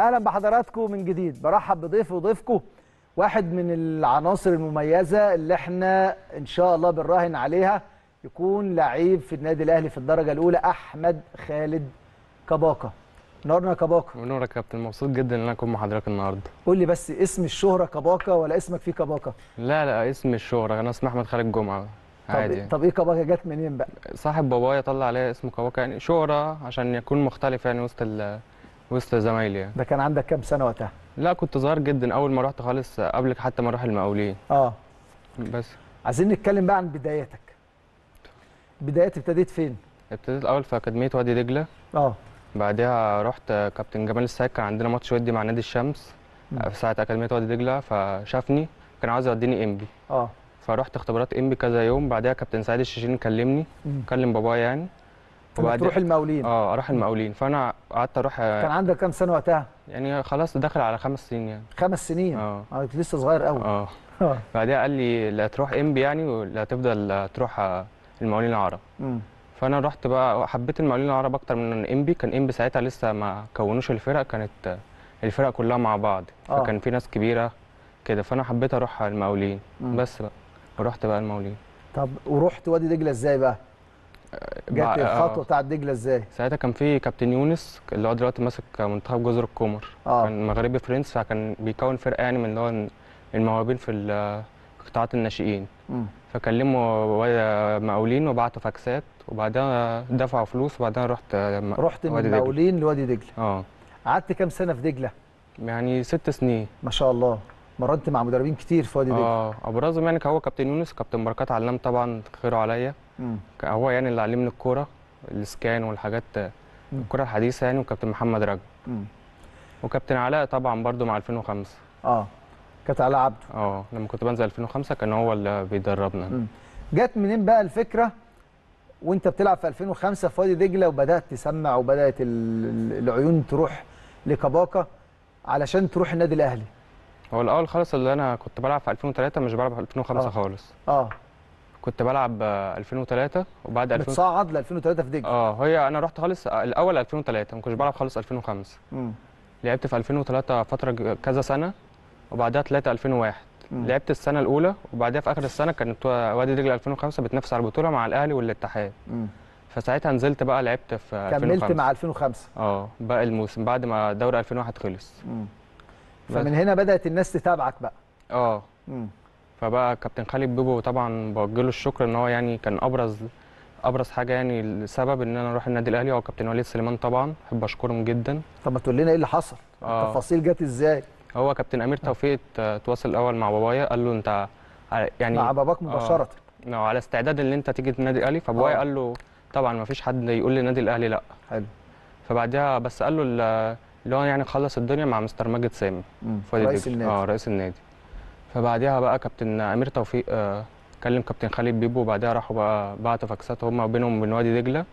اهلا بحضراتكم من جديد برحب بضيف وضيفكم واحد من العناصر المميزه اللي احنا ان شاء الله بنراهن عليها يكون لعيب في النادي الاهلي في الدرجه الاولى احمد خالد كباكا نورنا كباكا ونورك يا كابتن مبسوط جدا ان انا اكون مع حضرتك النهارده قول لي بس اسم الشهره كباكا ولا اسمك فيه كباكا لا لا اسم الشهرة انا اسمي احمد خالد جمعه عادي طب, يعني. طب ايه كباكا جت منين بقى صاحب بابايا طلع عليا اسم كواكا يعني شهرة عشان يكون مختلف يعني وسط ال وسط زمايلي يعني ده كان عندك كام سنه وقتها لا كنت صغير جدا اول ما رحت خالص قبل حتى ما اروح المقاولين اه بس عايزين نتكلم بقى عن بداياتك بدايات ابتديت فين ابتديت الاول في اكاديميه وادي دجله اه بعدها رحت كابتن جمال السايق كان عندنا ماتش ودي مع نادي الشمس مم. في ساعه اكاديميه وادي دجله فشافني كان عاوز يوديني انبي اه فرحت اختبارات انبي كذا يوم بعدها كابتن سعيد الشيشين كلمني مم. كلم بابايا يعني انك تروح المقاولين اه اروح المقاولين فانا قعدت اروح كان عندك كام سنه وقتها يعني خلاص داخل على خمس سنين يعني خمس سنين اه اه كنت لسه صغير قوي اه اه بعدها قال لي لا تروح انبي يعني ولا تفضل تروح آه، المقاولين العرب مم. فانا رحت بقى حبيت المقاولين العرب اكتر من انبي كان انبي ساعتها لسه ما كونوش الفرق كانت آه، الفرق كلها مع بعض آه. فكان في ناس كبيره كده فانا حبيت اروح المقاولين مم. بس بقى ورحت بقى المقاولين طب ورحت وادي دجله ازاي بقى جت بقى- الخطوه آه، بتاعت دجله ازاي ساعتها كان في كابتن يونس اللي هو دلوقتي ماسك منتخب جزر القمر اه كان مغربي فرنس فكان بيكون فرقه يعني من اللي هو المواهبين في ال- قطاعات الناشئين مم. فكلموا و- مقاولين وبعتوا فاكسات وبعدها دفعوا فلوس وبعدها رحت م- رحت من وادي دجلة. المقاولين لوادي دجله اه قعدت كام سنه في دجله يعني ست سنين ما شاء الله مرنت مع مدربين كتير في وادي دجله اه ابرزهم يعني هو كابتن يونس كابتن بركات علام طبعا خيره عليا مم. ك- هو يعني اللي علمني الكوره الاسكان والحاجات مم. الكوره الحديثه يعني وكابتن محمد رجب مم. وكابتن علاء طبعا برضو مع 2005 اه كانت على عبده اه لما كنت بنزل 2005 كان هو اللي بيدربنا مم. جت منين بقى الفكره وانت بتلعب في 2005 في وادي دجله وبدات تسمع وبدات ال- ال- العيون تروح لكباكا علشان تروح النادي الاهلي هو الاول خالص اللي انا كنت بلعب في 2003 مش بلعب في 2005 آه. خالص اه كنت بلعب آه، 2003 وبعد 2000 متصعد ل 2003 في دجله اه هي انا رحت خالص الاول 2003 ما كنتش بلعب خالص 2005 مم. لعبت في 2003 فتره ج- كذا سنه وبعدها طلعت 2001 مم. لعبت السنه الاولى وبعدها في اخر السنه كانت وادي دجله 2005 بتنافس على البطوله مع الاهلي والاتحاد مم. فساعتها نزلت بقى لعبت في 2005 كملت مع 2005 اه باقي الموسم بعد ما دوري 2001 خلص مم. بس. فمن هنا بدات الناس تتابعك بقى اه مم. فبقى كابتن خالد بيبو طبعا بوجه له الشكر ان هو يعني كان ابرز ابرز حاجه يعني السبب ان انا اروح النادي الاهلي هو كابتن وليد سليمان طبعا بحب اشكرهم جدا طب ما تقول لنا ايه اللي حصل آه. التفاصيل جت ازاي هو كابتن امير توفيق ت- تواصل الاول مع بابايا قال له انت ع- يعني مع باباك مباشره آه، على استعداد ان انت تيجي النادي الاهلي فبابايا آه. قال له طبعا ما فيش حد يقول للنادي الاهلي لا حلو فبعدها بس قال له ال- اللي هو يعني خلص الدنيا مع مستر ماجد سامي مم. في وادي رئيس دجلة. النادي اه رئيس النادي فبعدها بقى كابتن امير توفيق آه كلم كابتن خالد بيبو وبعدها راحوا بقى بعتوا فاكسات هما وبينهم وبين وادي دجله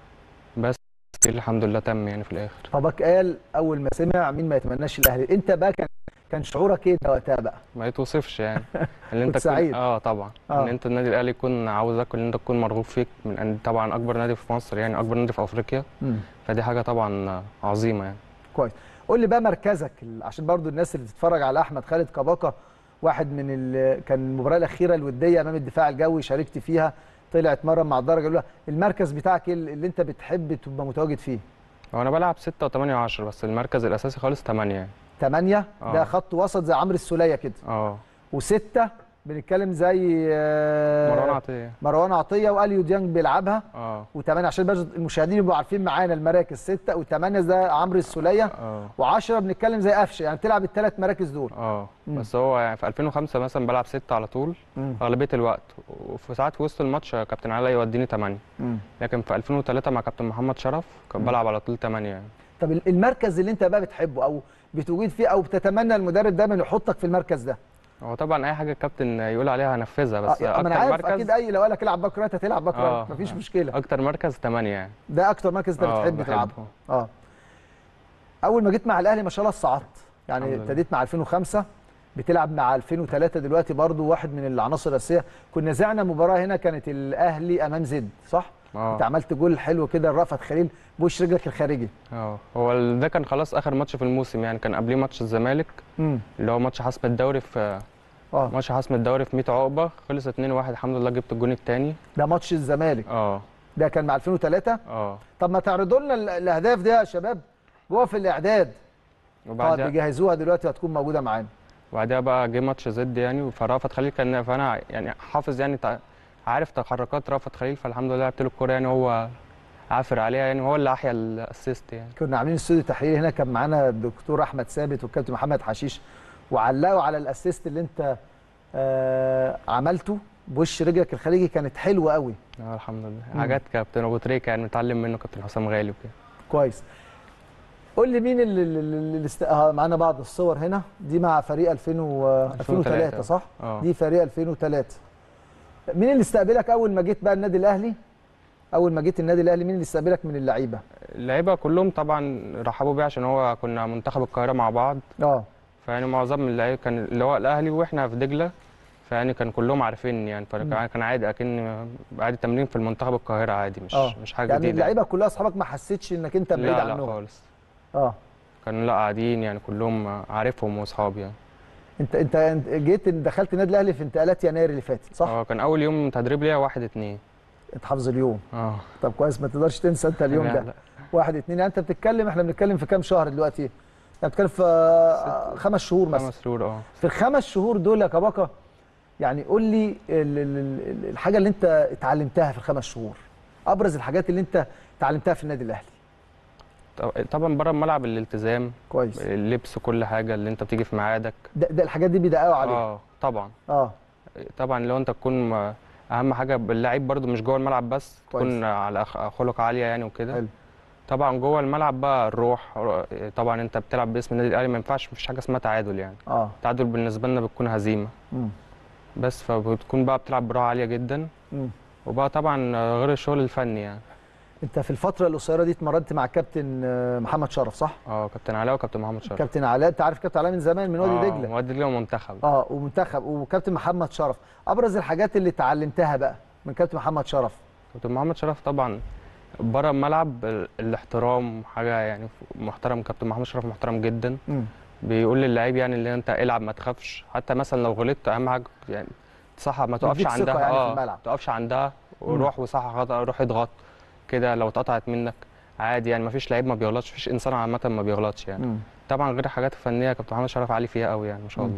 بس الحمد لله تم يعني في الاخر باباك قال اول ما سمع مين ما يتمناش الاهلي انت بقى كان كان شعورك ايه ده وقتها بقى ما يتوصفش يعني ان انت كنت تكون- سعيد. اه طبعا آه. ان انت النادي الاهلي يكون عاوزك وان انت تكون مرغوب فيك من أن طبعا اكبر نادي في مصر يعني اكبر نادي في افريقيا مم. فدي حاجه طبعا عظيمه يعني كويس قول لي بقى مركزك ال- عشان برضو الناس اللي بتتفرج على احمد خالد كباكا واحد من ال... كان المباراه الاخيره الوديه امام الدفاع الجوي شاركت فيها طلع اتمرن مع الدرجه الاولى المركز بتاعك ايه اللي انت بتحب تبقى متواجد فيه هو انا بلعب 6 و8 و10 بس المركز الاساسي خالص 8 يعني 8 ده آه. خط وسط زي عمرو السوليه كده اه وستة بنتكلم زي آه، مروان عطيه مروان عطيه واليو ديانج بيلعبها اه وثمانية عشان بس المشاهدين يبقوا عارفين معانا المراكز ستة وثمانية ده عمرو السولية اه و10 بنتكلم زي قفشه يعني بتلعب الثلاث مراكز دول اه مم. بس هو يعني في 2005 مثلا بلعب 6 على طول مم. اغلبيه الوقت وفي ساعات في وسط الماتش كابتن علاء يوديني 8 مم. لكن في 2003 مع كابتن محمد شرف كنت مم. بلعب على طول 8 يعني طب ال- المركز اللي انت بقى بتحبه او بتوجد فيه او بتتمنى المدرب دايما يحطك في المركز ده هو طبعا اي حاجه الكابتن يقول عليها هنفذها بس آه، ما اكتر انا عارف مركز اكيد اي لو قال لك العب باك رايت هتلعب باك رايت آه. مفيش مشكله اكتر مركز 8 يعني ده اكتر مركز انت آه، بتحب بحبه. تلعبه اه اول ما جيت مع الاهلي ما شاء الله صعدت يعني الحمد لله. ابتديت مع 2005 بتلعب مع 2003 دلوقتي برضو واحد من العناصر الاساسيه كنا زعنا مباراه هنا كانت الاهلي امام زد صح انت اه عملت جول حلو كده لرأفت خليل بوش رجلك الخارجي اه هو ال- ده كان خلاص اخر ماتش في الموسم يعني كان قبليه ماتش الزمالك امم اللي هو ماتش حسم الدوري في اه ماتش حسم الدوري في 100 عقبه خلص 2-1 الحمد لله جبت الجون الثاني ده ماتش الزمالك اه ده كان مع 2003 اه طب ما تعرضوا لنا ال- الاهداف دي يا شباب جوه في الاعداد طب وبعدها بيجهزوها دلوقتي وهتكون موجوده معانا وبعدها بقى جه ماتش زد يعني فرافت خليل كان فانا يعني حافظ يعني تع- عارف تحركات رافت خليل فالحمد لله لعبت له الكوره يعني هو عافر عليها يعني هو اللي احيا الاسيست يعني كنا عاملين استوديو تحليل هنا كان معانا الدكتور احمد ثابت والكابتن محمد حشيش وعلقوا على الاسيست اللي انت آه عملته بوش رجلك الخارجي كانت حلوه قوي اه الحمد لله مم. حاجات كابتن ابو تريكه يعني متعلم منه كابتن حسام غالي وكده كويس قول لي مين اللي, اللي, اللي است... آه معانا بعض الصور هنا دي مع فريق 2000 و... 2003 صح اه دي فريق 2003 مين اللي استقبلك اول ما جيت بقى النادي الاهلي اول ما جيت النادي الاهلي مين اللي استقبلك من اللعيبه اللعيبه كلهم طبعا رحبوا بيه عشان هو كنا منتخب القاهره مع بعض اه فيعني معظم اللعيبه كان اللي هو الاهلي واحنا في دجله فيعني كان كلهم عارفيني يعني فكان كان عادي اكن عادي تمرين في المنتخب القاهره عادي مش اه مش حاجه يعني جديده اللعيبه كلها اصحابك ما حسيتش انك انت بعيد لا لا عنهم خالص اه كانوا لا قاعدين يعني كلهم عارفهم واصحابي يعني انت انت انت جيت دخلت النادي الاهلي في انتقالات يناير اللي فاتت صح؟ اه كان اول يوم تدريب ليا واحد اتنين انت حافظ اليوم اه طب كويس ما تقدرش تنسى انت اليوم لا ده لا. واحد اتنين يعني انت بتتكلم احنا بنتكلم في كام شهر دلوقتي؟ يعني بتتكلم في آه، خمس شهور مثلا خمس شهور اه في الخمس شهور دول يا كباكا يعني قول لي ال- ال- ال- الحاجه اللي انت اتعلمتها في الخمس شهور ابرز الحاجات اللي انت اتعلمتها في النادي الاهلي طب- طبعا بره الملعب الالتزام كويس اللبس كل حاجه اللي انت بتيجي في ميعادك ده, ده الحاجات دي بيدققوا عليها اه طبعا اه طبعا لو انت تكون م- اهم حاجه اللعيب برده مش جوه الملعب بس كويس. تكون على أخ- خلق عاليه يعني وكده حلو. طبعا جوه الملعب بقى الروح طبعا انت بتلعب باسم النادي الاهلي ما ينفعش مفيش حاجه اسمها تعادل يعني اه التعادل بالنسبه لنا بتكون هزيمه مم. بس فبتكون بقى بتلعب بروح عاليه جدا مم. وبقى طبعا غير الشغل الفني يعني انت في الفتره القصيره دي اتمرنت مع كابتن آه، محمد شرف صح؟ اه كابتن علاء وكابتن محمد شرف كابتن علاء انت عارف كابتن علاء من زمان من وادي آه، دجله وادي دجله ومنتخب اه ومنتخب وكابتن محمد شرف ابرز الحاجات اللي اتعلمتها بقى من كابتن محمد شرف كابتن محمد شرف طبعا بره الملعب ال- الاحترام حاجه يعني محترم كابتن محمد شرف محترم جدا مم. بيقول للعيب يعني اللي انت العب ما تخافش حتى مثلا لو غلطت اهم حاجه يعني صح ما تقفش بيديك ثقة عندها يعني في اه الملعب. ما تقفش عندها وروح وصح خطأ روح اضغط كده لو اتقطعت منك عادي يعني ما فيش لعيب ما بيغلطش فيش انسان عامه ما بيغلطش يعني مم. طبعا غير الحاجات الفنيه كابتن محمد شرف عالي فيها قوي يعني ما شاء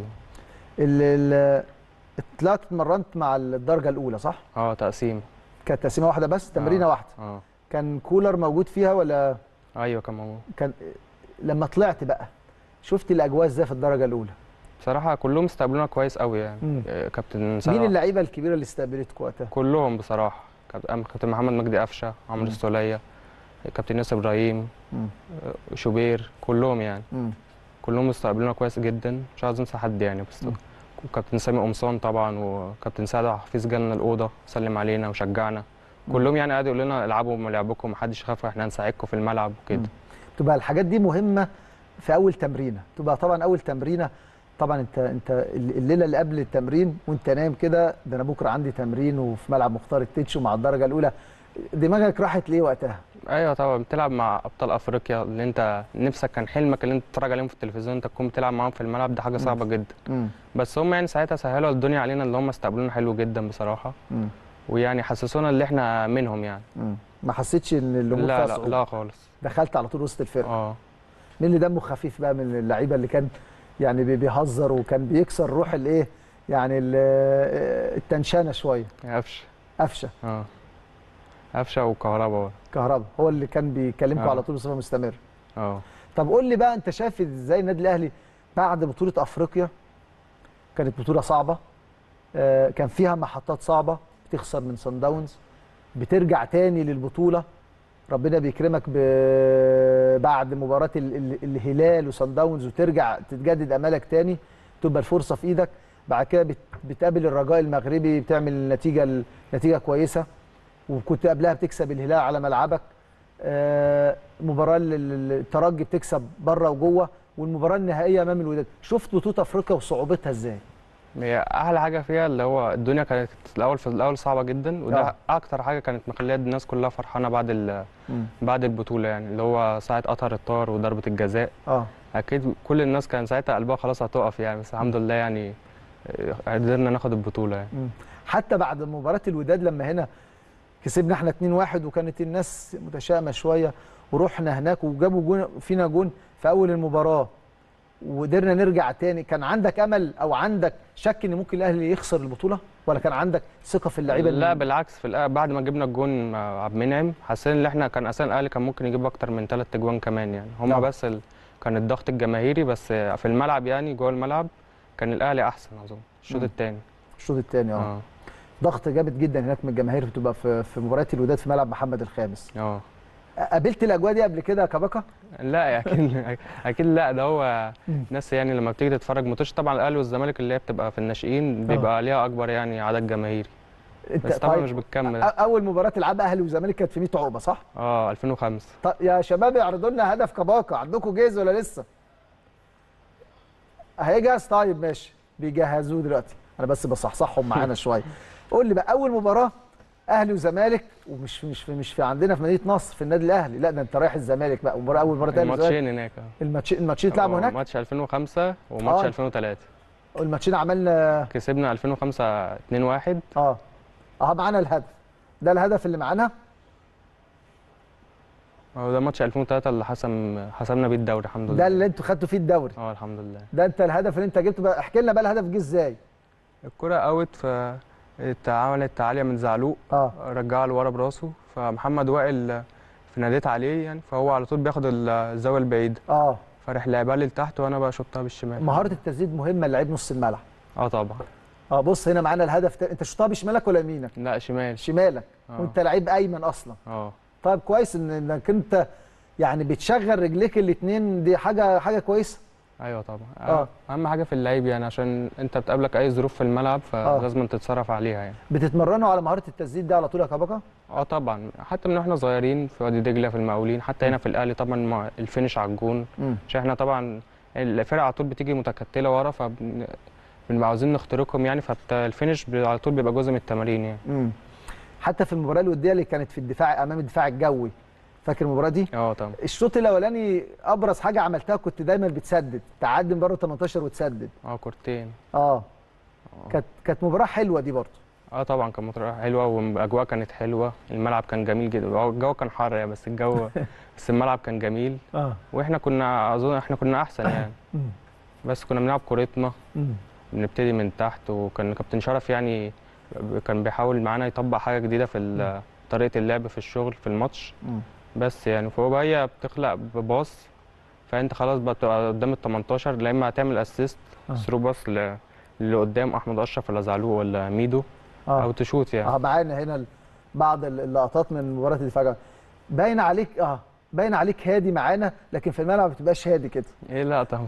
مم. الله ال ال طلعت اتمرنت مع الدرجه الاولى صح؟ اه تقسيم كانت تقسيمه واحده بس تمرينه آه. واحده اه كان كولر موجود فيها ولا ايوه كان موجود كان لما طلعت بقى شفت الاجواء ازاي في الدرجه الاولى؟ بصراحه كلهم استقبلونا كويس قوي يعني مم. آه، كابتن مين سلام اللعيبه الكبيره اللي استقبلتك وقتها؟ كلهم بصراحه كابتن كابتن محمد مجدي قفشه عمرو مم. السوليه كابتن ياسر ابراهيم مم. آه، شوبير كلهم يعني مم. كلهم استقبلونا كويس جدا مش عايز انسى حد يعني بس مم. وكابتن سامي قمصان طبعا وكابتن سعد حفيظ جالنا الاوضه سلم علينا وشجعنا مم. كلهم يعني قعدوا يقولوا لنا العبوا من لعبكم محدش يخاف احنا هنساعدكم في الملعب وكده مم. تبقى الحاجات دي مهمه في اول تمرينه تبقى طبعا اول تمرينه طبعا انت انت الليله اللي قبل التمرين وانت نايم كده ده انا بكره عندي تمرين وفي ملعب مختار التتش مع الدرجه الاولى دماغك راحت ليه وقتها؟ ايوه طبعا بتلعب مع ابطال افريقيا اللي انت نفسك كان حلمك اللي انت تتفرج عليهم في التلفزيون انت تكون بتلعب معاهم في الملعب ده حاجه مم. صعبه جدا مم. بس هم يعني ساعتها سهلوا الدنيا علينا اللي هم استقبلونا حلو جدا بصراحه مم. ويعني حسسونا اللي احنا منهم يعني مم. ما حسيتش ان الامور فيها لا لا صعوبة؟ لا خالص دخلت على طول وسط الفرقه اه مين اللي دمه خفيف بقى من اللعيبه اللي كان يعني بي- بيهزر وكان بيكسر روح الايه يعني ال- التنشانه شويه قفشه قفشه اه قفشه وكهربا كهربا هو اللي كان بيكلمكم آه. على طول بصفه مستمره اه طب قول لي بقى انت شايف ازاي النادي الاهلي بعد بطوله افريقيا كانت بطوله صعبه آه، كان فيها محطات صعبه بتخسر من سان داونز بترجع تاني للبطوله ربنا بيكرمك ب- بعد مباراه ال- ال- الهلال وسان داونز وترجع تتجدد امالك تاني تبقى الفرصه في ايدك بعد كده بت- بتقابل الرجاء المغربي بتعمل نتيجه نتيجه كويسه وكنت قبلها بتكسب الهلال على ملعبك آه، مباراه ال- ال- الترجي بتكسب بره وجوه والمباراه النهائيه امام الوداد شفت بطوله افريقيا وصعوبتها ازاي هي احلى حاجه فيها اللي هو الدنيا كانت الاول في الاول صعبه جدا وده آه. اكتر حاجه كانت مخليه الناس كلها فرحانه بعد ال- بعد البطوله يعني اللي هو ساعه قطر الطار وضربه الجزاء اه اكيد كل الناس كان ساعتها قلبها خلاص هتقف يعني بس الحمد لله يعني آه، قدرنا ناخد البطوله يعني مم. حتى بعد مباراه الوداد لما هنا كسبنا احنا 2-1 وكانت الناس متشائمه شويه ورحنا هناك وجابوا جون فينا جون في اول المباراه وقدرنا نرجع تاني كان عندك امل او عندك شك ان ممكن الاهلي يخسر البطوله ولا كان عندك ثقه في اللعيبه لا اللي- بالعكس في الأ- بعد ما جبنا الجون مع عبد المنعم حسينا ان احنا كان اساسا الاهلي كان ممكن يجيب اكتر من ثلاث اجوان كمان يعني هما نعم. بس ال... كان الضغط الجماهيري بس في الملعب يعني جوه الملعب كان الاهلي احسن اظن الشوط مم. الثاني الشوط الثاني اه اه ضغط جامد جدا هناك من الجماهير بتبقى في في مباريات الوداد في ملعب محمد الخامس اه قابلت الاجواء دي قبل كده يا كبكه لا اكيد اكيد لا ده هو مم. ناس يعني لما بتيجي تتفرج ماتش طبعا الاهلي والزمالك اللي هي بتبقى في الناشئين بيبقى ليها اكبر يعني عدد جماهيري انت بس طبعا مش بتكمل أ- اول مباراه تلعبها اهلي وزمالك كانت في 100 عقبه صح اه 2005 طب يا شباب اعرضوا لنا هدف كباكا عندكم جاهز ولا لسه؟ هيجهز طيب ماشي بيجهزوه دلوقتي انا بس بصحصحهم معانا شويه قول لي بقى اول مباراه اهلي وزمالك ومش مش في مش في عندنا في مدينه نصر في النادي الاهلي لا ده انت رايح الزمالك بقى مباراه اول مره اهلي وزمالك الماتشين هناك اه الماتش الماتشين اتلعبوا آه، هناك ماتش 2005 وماتش آه. 2003 والماتشين عملنا كسبنا 2005 2-1 اه اه معانا الهدف ده الهدف اللي معانا هو ده ماتش 2003 اللي حسم حسمنا بيه الدوري الحمد لله ده اللي انتوا خدتوا فيه الدوري اه الحمد لله ده انت الهدف اللي انت جبته بقى احكي لنا بقى الهدف جه ازاي الكرة اوت ف اتعملت عالية من زعلوق اه رجعها لورا براسه فمحمد وائل في ناديت عليه يعني فهو على طول بياخد الزاوية البعيدة اه فراح لعبها لي لتحت وانا بقى شطها بالشمال مهاره التسديد مهمه لعيب نص الملعب اه طبعا اه بص هنا معانا الهدف تا... انت شطها بشمالك ولا يمينك لا شمال شمالك آه. وانت لعيب ايمن اصلا اه طيب كويس ان انك انت يعني بتشغل رجليك الاثنين دي حاجه حاجه كويسه ايوه طبعا آه. اهم حاجة في اللعيب يعني عشان انت بتقابلك اي ظروف في الملعب فلازم تتصرف عليها يعني بتتمرنوا على مهاره التسديد دي على طول يا كبكه اه طبعا حتى من واحنا صغيرين في وادي دجله في المقاولين حتى هنا في الاهلي طبعا مع الفينش على الجون امم عشان احنا طبعا الفرقه على طول بتيجي متكتله ورا فبنبقى عاوزين نخترقهم يعني فالفينش بي- على طول بيبقى جزء من التمارين يعني امم حتى في المباراه الوديه اللي كانت في الدفاع امام الدفاع الجوي فاكر المباراه دي اه طبعا الشوط الاولاني ابرز حاجه عملتها كنت دايما بتسدد تعدي من بره 18 وتسدد اه كورتين اه آه. كانت كانت مباراه حلوه دي برضه اه طبعا كانت مطرح حلوه والاجواء كانت حلوه الملعب كان جميل جدا هو الجو كان حر يعني بس الجو بس الملعب كان جميل اه واحنا كنا اظن احنا كنا احسن يعني مم. بس كنا بنلعب كورتنا مم. بنبتدي من تحت وكان كابتن شرف يعني كان بيحاول معانا يطبق حاجه جديده في ال- طريقه اللعب في الشغل في الماتش مم. بس يعني فهو بقى هي بتخلق بباص فانت خلاص بقى بتبقى قدام ال 18 لا اما هتعمل اسيست آه. ثرو باص ل- اللي قدام احمد اشرف ولا زعلوق ولا ميدو اه او تشوت يعني اه معانا هنا ال- بعض ال- اللقطات من مباراه الدفاع باين عليك اه باين عليك هادي معانا لكن في الملعب ما بتبقاش هادي كده ايه لا طبعا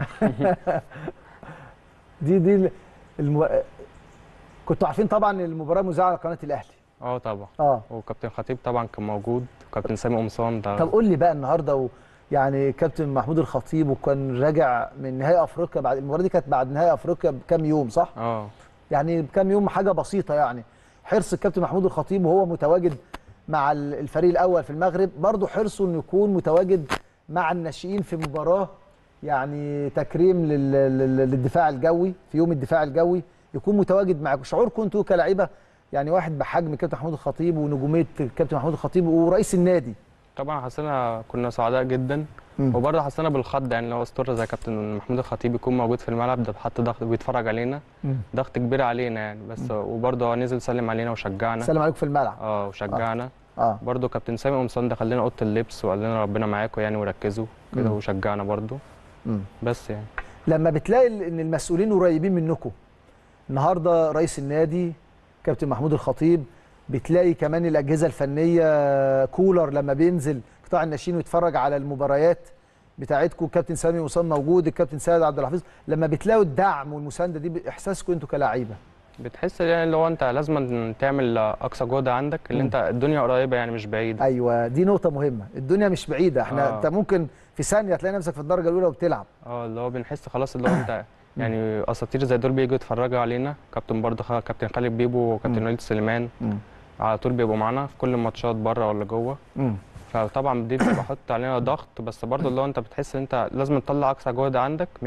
دي دي ال- الم... كنتوا عارفين طبعا إن المباراه مذاعه على قناه الاهلي اه طبعا اه وكابتن خطيب طبعا كان موجود وكابتن سامي قمصان ده طب قول لي بقى النهارده و... يعني كابتن محمود الخطيب وكان راجع من نهائي افريقيا بعد المباراه دي كانت بعد نهائي افريقيا بكام يوم صح؟ اه يعني بكام يوم حاجه بسيطه يعني حرص الكابتن محمود الخطيب وهو متواجد مع ال- الفريق الاول في المغرب برضه حرصه انه يكون متواجد مع الناشئين في مباراه يعني تكريم لل- لل- للدفاع الجوي في يوم الدفاع الجوي يكون متواجد معاكم شعوركم انتوا كلاعيبه يعني واحد بحجم كابتن محمود الخطيب ونجوميه الكابتن محمود الخطيب ورئيس النادي طبعا حسينا كنا سعداء جدا مم. وبرضه حسينا بالخض يعني لو اسطوره زي كابتن محمود الخطيب يكون موجود في الملعب ده حط ضغط بيتفرج علينا ضغط كبير علينا يعني بس وبرضه هو نزل سلم علينا وشجعنا سلام عليكم في الملعب اه وشجعنا اه برضه كابتن سامي قمصان دخل لنا اوضه اللبس وقال لنا ربنا معاكم يعني وركزوا كده مم. وشجعنا برضه مم. بس يعني لما بتلاقي ال- ان المسؤولين قريبين منكم النهارده رئيس النادي كابتن محمود الخطيب بتلاقي كمان الاجهزه الفنيه كولر لما بينزل قطاع الناشئين ويتفرج على المباريات بتاعتكم كابتن سامي وسام موجود الكابتن سيد عبد الحفيظ لما بتلاقوا الدعم والمسانده دي احساسكم انتوا كلاعيبه بتحس يعني اللي هو انت لازم تعمل اقصى جهد عندك اللي مم. انت الدنيا قريبه يعني مش بعيده ايوه دي نقطه مهمه الدنيا مش بعيده احنا آه. انت ممكن في ثانيه تلاقي نفسك في الدرجه الاولى وبتلعب اه اللي هو بنحس خلاص اللي هو انت يعني اساطير زي دول بييجوا يتفرجوا علينا كابتن برضه خ- كابتن خالد بيبو وكابتن مم. وليد سليمان على طول بيبقوا معانا في كل الماتشات بره ولا جوه مم. فطبعا دي بتبقى حط علينا ضغط بس برضه اللي هو انت بتحس ان انت لازم تطلع اقصى جهد عندك 100%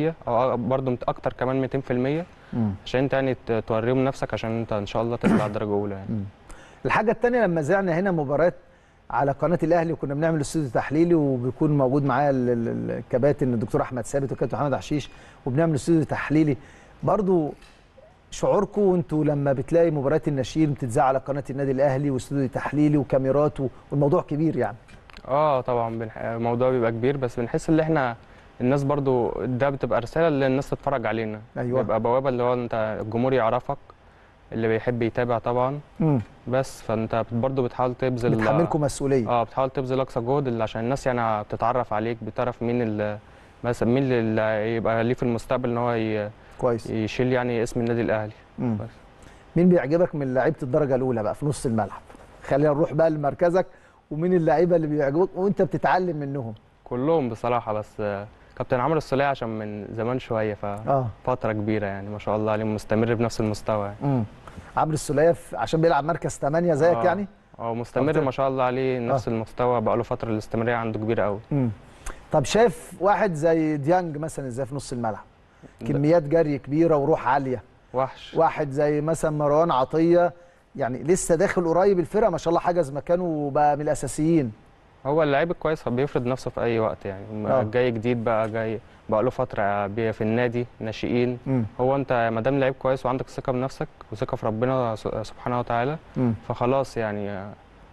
او برضه مت- اكتر كمان 200% مم. عشان انت يعني ت- توريهم نفسك عشان انت ان شاء الله تطلع درجه اولى يعني الحاجه الثانيه لما زعنا هنا مباراه على قناه الاهلي وكنا بنعمل استوديو تحليلي وبيكون موجود معايا ال- ال- الكباتن الدكتور احمد ثابت والكابتن محمد حشيش وبنعمل استوديو تحليلي برضو شعوركم وانتوا لما بتلاقي مباريات الناشئين بتتذاع على قناه النادي الاهلي واستوديو تحليلي وكاميرات و- والموضوع كبير يعني اه طبعا بنح... الموضوع بيبقى كبير بس بنحس ان احنا الناس برضو ده بتبقى رساله للناس تتفرج علينا أيوة. بيبقى بوابه اللي هو انت الجمهور يعرفك اللي بيحب يتابع طبعا امم بس فانت بت- برضو بتحاول تبذل بتحملكم مسؤوليه اه بتحاول تبذل اقصى جهد اللي عشان الناس يعني بتتعرف عليك بتعرف مين اللي مثلا مين اللي يبقى ليه في المستقبل ان هو ي... كويس يشيل يعني اسم النادي الاهلي مم. بس. مين بيعجبك من لعيبه الدرجه الاولى بقى في نص الملعب خلينا نروح بقى لمركزك ومين اللعيبه اللي بيعجبوك وانت بتتعلم منهم كلهم بصراحه بس آه، كابتن عمرو السولية عشان من زمان شويه اه ففتره كبيره يعني ما شاء الله عليه مستمر بنفس المستوى يعني. امم عمرو السوليه في- عشان بيلعب مركز 8 زيك آه. يعني اه مستمر أكتر. ما شاء الله عليه نفس المستوى بقى له فتره الاستمراريه عنده كبيره قوي امم طب شايف واحد زي ديانج مثلا ازاي في نص الملعب كميات جري كبيره وروح عاليه وحش واحد زي مثلا مروان عطيه يعني لسه داخل قريب الفرقه ما شاء الله حجز مكانه وبقى من الاساسيين هو اللعيب الكويس بيفرض نفسه في اي وقت يعني آه. جاي جديد بقى جاي بقى له فتره بي- في النادي ناشئين امم هو انت ما دام لعيب كويس وعندك ثقه بنفسك وثقه في ربنا س- سبحانه وتعالى امم فخلاص يعني آه،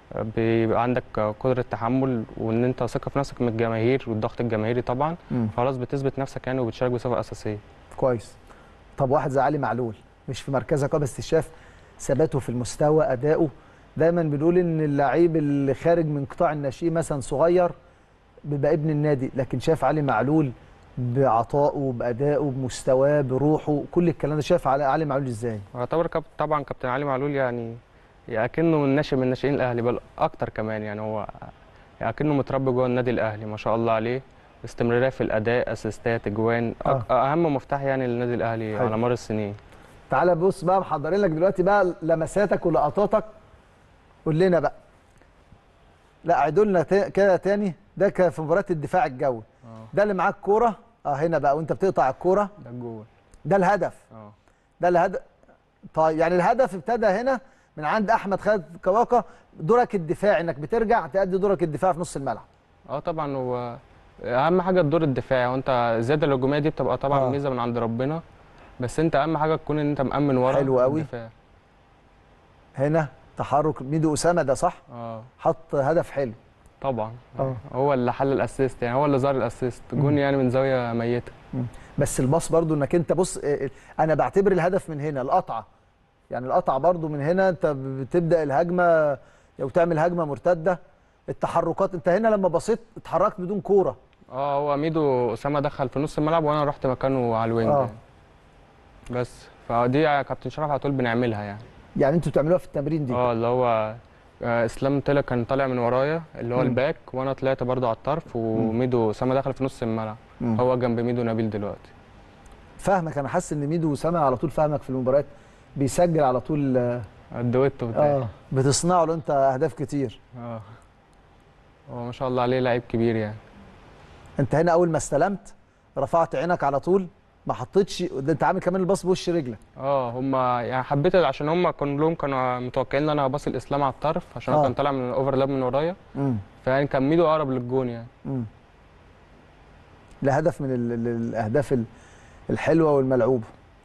بيبقى عندك قدره تحمل وان انت ثقه في نفسك من الجماهير والضغط الجماهيري طبعا امم خلاص بتثبت نفسك يعني وبتشارك بصفه اساسيه كويس طب واحد زي علي معلول مش في مركزك اه بس شاف ثباته في المستوى اداؤه دايما بنقول ان اللعيب اللي خارج من قطاع الناشئين مثلا صغير بيبقى ابن النادي لكن شاف علي معلول بعطائه بادائه بمستواه بروحه كل الكلام ده شاف علي علي معلول ازاي يعتبر كاب طبعا كابتن علي معلول يعني يعني اكنه من ناشئ من ناشئين الاهلي بل اكتر كمان يعني هو يعني اكنه متربي جوه النادي الاهلي ما شاء الله عليه استمراريه في الاداء اسيستات اجوان آه. أك- اهم مفتاح يعني للنادي الاهلي حلو. على مر السنين تعالى بص بقى محضرين لك دلوقتي بقى لمساتك ولقطاتك قول لنا بقى لا عيدوا لنا تا- كده تاني ده كان في مباراه الدفاع الجوي ده اللي معاك كوره اه هنا بقى وانت بتقطع الكوره ده الجول ده الهدف اه ده الهدف طيب يعني الهدف ابتدى هنا من عند احمد خالد كواكا دورك الدفاعي انك بترجع تأدي دورك الدفاعي في نص الملعب اه طبعا هو اهم حاجه الدور الدفاعي وانت الزياده الهجوميه دي بتبقى طبعا آه. ميزه من عند ربنا بس انت اهم حاجه تكون ان انت مامن ورا حلو قوي. الدفاع. هنا تحرك ميدو اسامه ده صح اه حط هدف حلو طبعا آه. هو اللي حل الاسيست يعني هو اللي زار الاسيست جون يعني من زاويه ميته بس الباص برضو انك انت بص اه، اه، انا بعتبر الهدف من هنا القطعه يعني القطعه برضو من هنا انت بتبدا الهجمه او تعمل هجمه مرتده التحركات انت هنا لما بصيت اتحركت بدون كوره اه هو ميدو اسامه دخل في نص الملعب وانا رحت مكانه على الوينج آه. يعني. بس فدي يا كابتن شرف على طول بنعملها يعني يعني انتوا بتعملوها في التمرين دي اه اللي هو آه، اسلام طلع كان طالع من ورايا اللي هو مم. الباك وانا طلعت برضه على الطرف وميدو اسامه دخل في نص الملعب مم. هو جنب ميدو نبيل دلوقتي فاهمك انا حاسس ان ميدو اسامه على طول فاهمك في المباريات بيسجل على طول اه الدويتو بتاعي آه، بتصنعوا له انت اهداف كتير اه هو ما شاء الله عليه لعيب كبير يعني انت هنا اول ما استلمت رفعت عينك على طول ما حطيتش ده انت عامل كمان الباص بوش رجلك اه هم يعني حبيت عشان هم كلهم كانوا متوقعين ان انا باصي الاسلام على الطرف عشان آه. هو كان طالع من الاوفرلاب من ورايا امم فيعني كان ميدو اقرب للجون يعني امم لهدف من ال- ال- الاهداف ال- الحلوه والملعوبه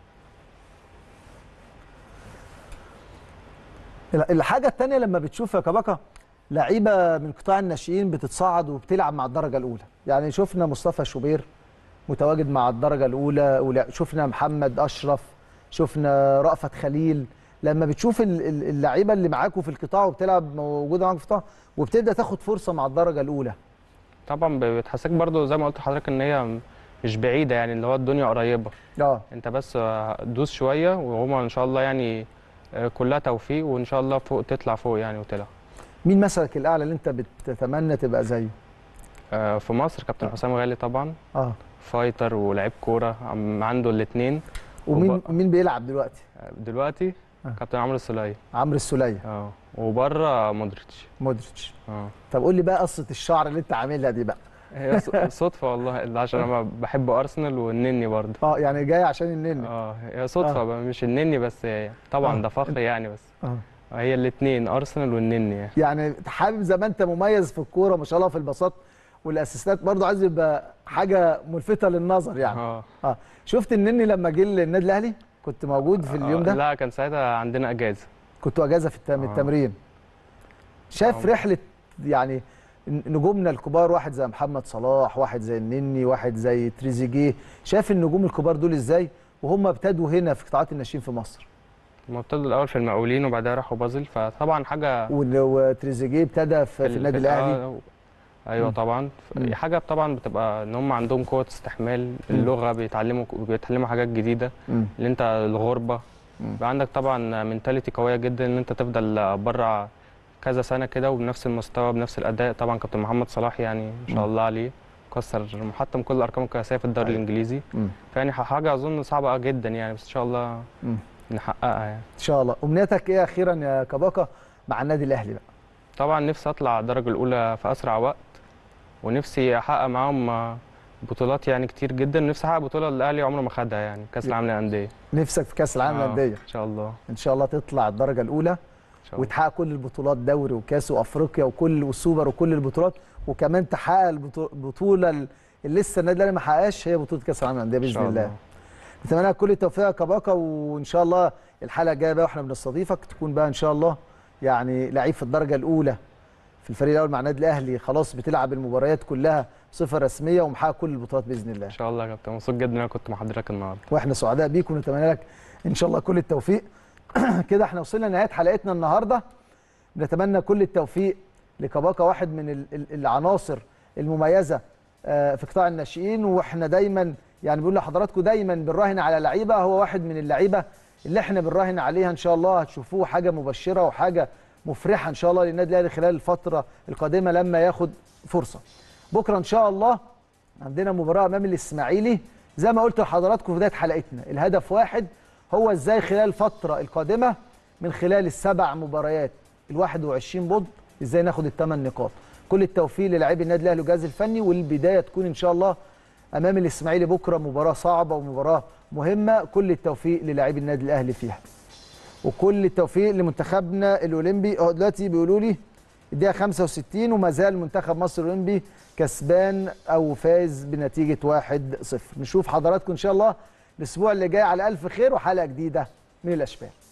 ال- الحاجه الثانيه لما بتشوف يا كبكه لعيبه من قطاع الناشئين بتتصعد وبتلعب مع الدرجه الاولى يعني شفنا مصطفى شوبير متواجد مع الدرجه الاولى ولا- شفنا محمد اشرف شفنا رأفت خليل لما بتشوف ال- ال- اللعيبه اللي معاكوا في القطاع وبتلعب موجوده معاكوا في القطاع وبتبدا تاخد فرصه مع الدرجه الاولى طبعا بتحسسك برضو زي ما قلت لحضرتك ان هي مش بعيده يعني اللي هو الدنيا قريبه اه انت بس دوس شويه وهما ان شاء الله يعني آه، كلها توفيق وان شاء الله فوق تطلع فوق يعني وتلعب مين مثلك الاعلى اللي انت بتتمنى تبقى زيه آه، في مصر كابتن حسام غالي طبعا اه فايتر ولاعيب كوره عم- عنده الاثنين ومين وب- مين بيلعب دلوقتي دلوقتي آه. كابتن عمرو السولية عمرو السوليه اه وبره مودريتش مودريتش اه طب قول لي بقى قصه الشعر اللي انت عاملها دي بقى هي ص- صدفه والله اللي عشان انا بحب ارسنال والنني برضه اه يعني جاي عشان النني اه هي صدفه بقى مش النني بس هي- طبعا آه. ده فخر يعني بس اه هي الاثنين ارسنال والنني يعني يعني حابب زي ما انت مميز في الكوره ما شاء الله في البساط والاسيستات برضه عايز يبقى حاجه ملفته للنظر يعني اه اه شفت النني لما جه النادي الاهلي كنت موجود في اليوم آه، ده لا كان ساعتها عندنا اجازه كنت اجازه في التم... آه. التمرين شاف آه. رحله يعني نجومنا الكبار واحد زي محمد صلاح واحد زي النني واحد زي تريزيجيه شاف النجوم الكبار دول ازاي وهم ابتدوا هنا في قطاعات الناشئين في مصر هم ابتدوا الاول في المقاولين وبعدها راحوا بازل فطبعا حاجه وال- وتريزيجيه ابتدى في, في ال- النادي ال- الاهلي آه، ايوه مم. طبعا ف- مم. حاجه طبعا بتبقى ان هم عندهم قوه استحمال اللغه بيتعلموا بيتعلموا حاجات جديده مم. اللي انت الغربه مم. بيبقى عندك طبعا منتاليتي قويه جدا ان انت تفضل بره كذا سنه كده وبنفس المستوى بنفس الاداء طبعا كابتن محمد صلاح يعني ما شاء مم. الله عليه كسر محطم كل الارقام القياسيه في الدوري أيوة. الانجليزي مم. فيعني ح- حاجه اظن صعبه جدا يعني بس ان شاء الله مم. نحققها يعني ان شاء الله امنيتك ايه اخيرا يا كباكا مع النادي الاهلي بقى طبعا نفسي اطلع الدرجه الاولى في اسرع وقت ونفسي احقق معاهم آه، بطولات يعني كتير جدا نفسي احقق بطوله الاهلي عمره ما خدها يعني كاس العالم للانديه نفسك في كاس العالم آه، للانديه ان شاء الله ان شاء الله تطلع الدرجه الاولى ان شاء الله وتحقق كل البطولات دوري وكاس وافريقيا وكل والسوبر وكل البطولات وكمان تحقق البطو- البطوله اللي لسه النادي الاهلي ما حققهاش هي بطوله كاس العالم للانديه ان باذن شاء الله الله نتمنى لك كل التوفيق يا كباكا وان شاء الله الحلقه الجايه بقى واحنا بنستضيفك تكون بقى ان شاء الله يعني لعيب في الدرجه الاولى في الفريق الاول مع النادي الاهلي خلاص بتلعب المباريات كلها بصفه رسميه ومحقق كل البطولات باذن الله ان شاء الله يا كابتن مبسوط جدا ان انا كنت مع حضرتك النهارده واحنا سعداء بيك ونتمنى لك ان شاء الله كل التوفيق كده احنا وصلنا لنهايه حلقتنا النهارده نتمنى كل التوفيق لكباكا واحد من ال- ال- العناصر المميزه آه، في قطاع الناشئين واحنا دايما يعني بنقول لحضراتكم دايما بنراهن على لعيبه هو واحد من اللعيبه اللي احنا بنراهن عليها ان شاء الله هتشوفوه حاجه مبشره وحاجه مفرحه ان شاء الله للنادي الاهلي خلال الفتره القادمه لما ياخد فرصه بكره ان شاء الله عندنا مباراه امام الاسماعيلي زي ما قلت لحضراتكم في بدايه حلقتنا الهدف واحد هو ازاي خلال الفتره القادمه من خلال السبع مباريات ال 21 بطل ازاي ناخد الثمان نقاط كل التوفيق للاعبي النادي الاهلي والجهاز الفني والبدايه تكون ان شاء الله امام الاسماعيلي بكره مباراه صعبه ومباراه مهمه كل التوفيق للاعبي النادي الاهلي فيها وكل التوفيق لمنتخبنا الاولمبي اه دلوقتي بيقولوا لي الدقيقه 65 وما زال منتخب مصر الاولمبي كسبان او فاز بنتيجه 1-0 نشوف حضراتكم ان شاء الله الاسبوع اللي جاي على الف خير وحلقه جديده من الاشبال